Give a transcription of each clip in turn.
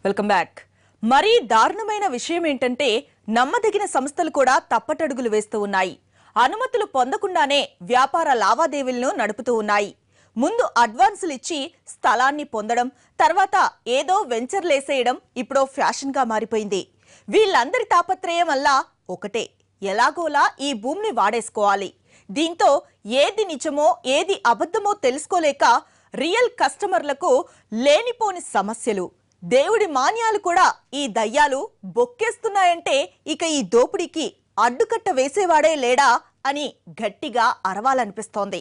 welcome back మరీ దారుణమైన విషయం ఏంటంటే నమ్మదగిన సంస్థలు కూడా తప్పటడుగులు వేస్తూ ఉన్నాయి అనుమతులు పొందకుండానే వ్యాపార లావాదేవీలను నడుపుతూ ఉన్నాయి ముందు అడ్వాన్సులు ఇచ్చి స్థలాన్ని పొందడం తర్వాత ఏదో వెంచర్లేసేయడం ఇప్పుడో ఫ్యాషన్గా మారిపోయింది వీళ్ళందరి తాపత్రయం వల్ల ఒకటే ఎలాగోలా ఈ భూమిని వాడేసుకోవాలి దీంతో ఏది నిజమో ఏది అబద్ధమో తెలుసుకోలేక రియల్ కస్టమర్లకు లేనిపోని సమస్యలు దేవుడి మాన్యాలు కూడా ఈ దయ్యాలు బొక్కేస్తున్నాయంటే ఇక ఈ దోపిడీకి అడ్డుకట్ట వేసేవాడే లేడా అని గట్టిగా అరవాలనిపిస్తోంది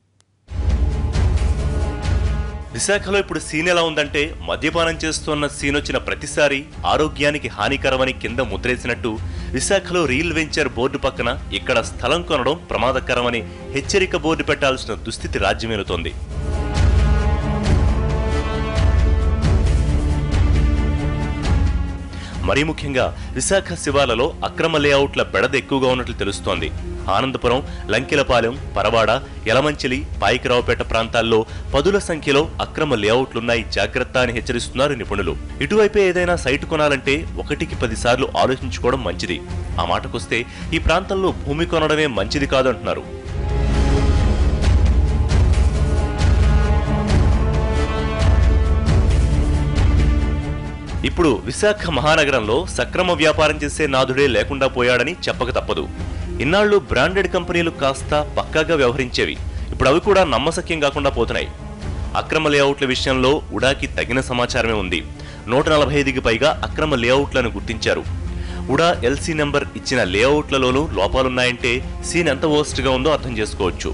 విశాఖలో ఇప్పుడు సీన్ ఎలా ఉందంటే మద్యపానం చేస్తున్న సీన్ వచ్చిన ప్రతిసారి ఆరోగ్యానికి హానికరమని కింద ముద్రేసినట్టు విశాఖలో రీల్ వెంచర్ బోర్డు పక్కన ఇక్కడ స్థలం కొనడం ప్రమాదకరమని హెచ్చరిక బోర్డు పెట్టాల్సిన దుస్థితి రాజ్యమేలుతోంది మరీ ముఖ్యంగా విశాఖ శివార్లలో అక్రమ లేఅవుట్ల బెడద ఎక్కువగా ఉన్నట్లు తెలుస్తోంది ఆనందపురం లంకెలపాలెం పరవాడ యలమంచిలి పాయికరావుపేట ప్రాంతాల్లో పదుల సంఖ్యలో అక్రమ లేఅవుట్లున్నాయి జాగ్రత్త అని హెచ్చరిస్తున్నారు నిపుణులు ఇటువైపే ఏదైనా సైటు కొనాలంటే ఒకటికి పదిసార్లు ఆలోచించుకోవడం మంచిది ఆ మాటకొస్తే ఈ ప్రాంతంలో భూమి కొనడమే మంచిది కాదంటున్నారు ఇప్పుడు విశాఖ మహానగరంలో సక్రమ వ్యాపారం చేసే నాథుడే లేకుండా పోయాడని చెప్పక తప్పదు ఇన్నాళ్లు బ్రాండెడ్ కంపెనీలు కాస్త పక్కాగా వ్యవహరించేవి ఇప్పుడు అవి కూడా నమ్మశక్యం కాకుండా పోతున్నాయి అక్రమ లేఅవుట్ల విషయంలో ఉడాకి తగిన సమాచారమే ఉంది నూట నలభై ఐదుకి పైగా అక్రమ లేఅవుట్లను గుర్తించారు ఉడా ఎల్సీ నెంబర్ ఇచ్చిన లేఅవుట్లలోనూ లోపాలున్నాయంటే సీన్ ఎంత వర్స్ట్గా ఉందో అర్థం చేసుకోవచ్చు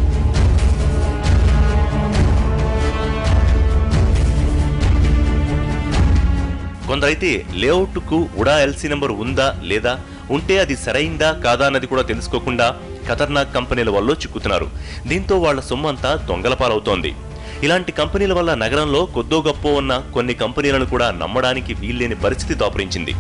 కొందరైతే లేఅవుట్కు ఉడా ఎల్సీ నెంబర్ ఉందా లేదా ఉంటే అది సరైందా కాదా అన్నది కూడా తెలుసుకోకుండా ఖతర్నాక్ కంపెనీల వల్ల చిక్కుతున్నారు దీంతో వాళ్ల సొమ్మంతా దొంగల పాలవుతోంది ఇలాంటి కంపెనీల వల్ల నగరంలో కొద్దో గొప్ప ఉన్న కొన్ని కంపెనీలను కూడా నమ్మడానికి వీల్లేని పరిస్థితి దాపురించింది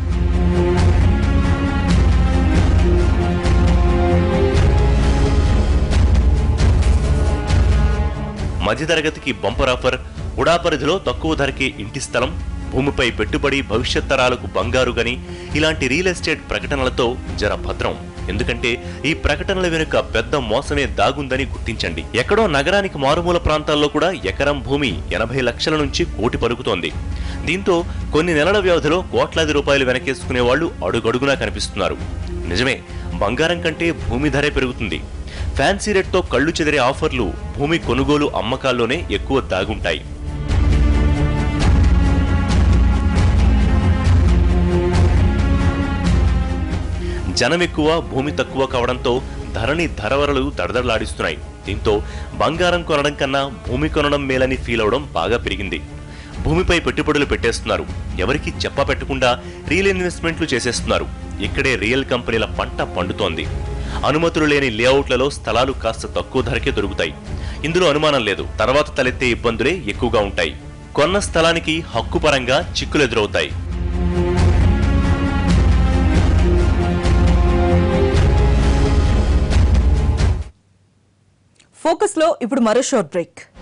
మధ్యతరగతికి బంపర్ ఆఫర్ ఉడా పరిధిలో తక్కువ ధరకే ఇంటి స్థలం భూమిపై పెట్టుబడి భవిష్యత్ తరాలకు బంగారు గని ఇలాంటి రియల్ ఎస్టేట్ ప్రకటనలతో జర భద్రం ఎందుకంటే ఈ ప్రకటనల వెనుక పెద్ద మోసమే దాగుందని గుర్తించండి ఎక్కడో నగరానికి మారుమూల ప్రాంతాల్లో కూడా ఎకరం భూమి ఎనభై లక్షల నుంచి కోటి పలుకుతోంది దీంతో కొన్ని నెలల వ్యవధిలో కోట్లాది రూపాయలు వెనకేసుకునే వాళ్ళు అడుగడుగునా కనిపిస్తున్నారు నిజమే బంగారం కంటే భూమి ధరే పెరుగుతుంది ఫ్యాన్సీ రేట్తో కళ్ళు చెదిరే ఆఫర్లు భూమి కొనుగోలు అమ్మకాల్లోనే ఎక్కువ దాగుంటాయి జనం ఎక్కువ భూమి తక్కువ కావడంతో ధరని ధరవరలు దడదడలాడిస్తున్నాయి దీంతో బంగారం కొనడం కన్నా భూమి కొనడం మేలని ఫీల్ అవడం బాగా పెరిగింది భూమిపై పెట్టుబడులు పెట్టేస్తున్నారు ఎవరికి చెప్ప పెట్టకుండా రియల్ ఇన్వెస్ట్మెంట్లు చేసేస్తున్నారు ఇక్కడే రియల్ కంపెనీల పంట పండుతోంది అనుమతులు లేని లేఅవుట్లలో స్థలాలు కాస్త తక్కువ ధరకే దొరుకుతాయి ఇందులో అనుమానం లేదు తర్వాత తలెత్తే ఇబ్బందులే ఎక్కువగా ఉంటాయి కొన్న స్థలానికి హక్కు పరంగా చిక్కులు ఎదురవుతాయి ఫోకస్ లో ఇప్పుడు మరో షార్ట్ బ్రేక్